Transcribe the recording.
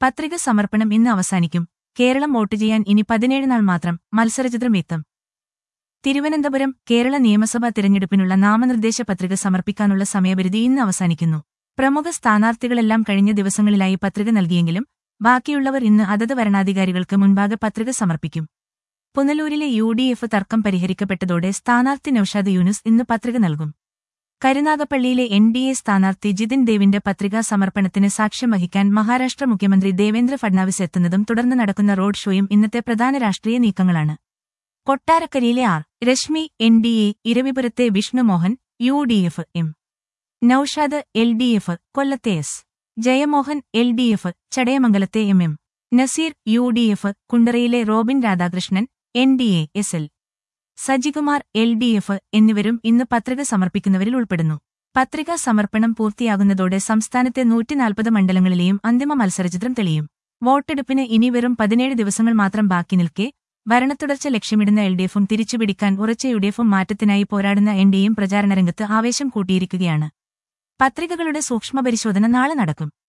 പത്രിക സമർപ്പണം ഇന്ന് അവസാനിക്കും കേരളം വോട്ട് ചെയ്യാൻ ഇനി പതിനേഴ് നാൾ മാത്രം മത്സരചിത്രം വ്യക്തം തിരുവനന്തപുരം കേരള നിയമസഭാ തിരഞ്ഞെടുപ്പിനുള്ള നാമനിർദ്ദേശ പത്രിക സമർപ്പിക്കാനുള്ള സമയപരിധി ഇന്ന് അവസാനിക്കുന്നു പ്രമുഖ സ്ഥാനാർത്ഥികളെല്ലാം കഴിഞ്ഞ ദിവസങ്ങളിലായി പത്രിക നൽകിയെങ്കിലും ബാക്കിയുള്ളവർ ഇന്ന് അതത് വരണാധികാരികൾക്ക് മുൻപാകെ പത്രിക സമർപ്പിക്കും പുനലൂരിലെ യു ഡി എഫ് തർക്കം പരിഹരിക്കപ്പെട്ടതോടെ സ്ഥാനാർത്ഥി നൌഷാദ് യൂനുസ് ഇന്ന് പത്രിക നൽകും കരുനാഗപ്പള്ളിയിലെ എൻ ഡി എ സ്ഥാനാർത്ഥി ജിതിൻ ദേവിന്റെ പത്രികാ സമർപ്പണത്തിന് സാക്ഷ്യം വഹിക്കാൻ മഹാരാഷ്ട്ര മുഖ്യമന്ത്രി ദേവേന്ദ്ര ഫഡ്നാവിസ് എത്തുന്നതും തുടർന്ന് നടക്കുന്ന റോഡ് ഷോയും ഇന്നത്തെ പ്രധാന രാഷ്ട്രീയ നീക്കങ്ങളാണ് കൊട്ടാരക്കരയിലെ R Rashmi N D A ഇരവിപുരത്തെ Vishnumohan U D F M Noushad L D F കൊല്ലത്തെ S Jayamohan L D F ചടയമംഗലത്തെ M M Nazeer U D F കുണ്ടറയിലെ Robin Radhakrishnan N D A S L Sajikumar L D F എന്നിവരും ഇന്ന് പത്രിക സമർപ്പിക്കുന്നവരിൽ ഉൾപ്പെടുന്നു പത്രികാ സമർപ്പണം പൂർത്തിയാകുന്നതോടെ സംസ്ഥാനത്തെ നൂറ്റിനാൽപ്പത് മണ്ഡലങ്ങളിലെയും അന്തിമ മത്സരചിത്രം തെളിയും വോട്ടെടുപ്പിന് ഇനി വെറും പതിനേഴ് ദിവസങ്ങൾ മാത്രം ബാക്കി നിൽക്കെ ഭരണത്തുടർച്ച ലക്ഷ്യമിടുന്ന എൽ ഡി എഫും തിരിച്ചുപിടിക്കാൻ ഉറച്ച യു ഡി എഫും മാറ്റത്തിനായി പോരാടുന്ന എൻ ഡിയും പ്രചാരണരംഗത്ത് ആവേശം കൂട്ടിയിരിക്കുകയാണ് പത്രികകളുടെ സൂക്ഷ്മപരിശോധന നാളെ നടക്കും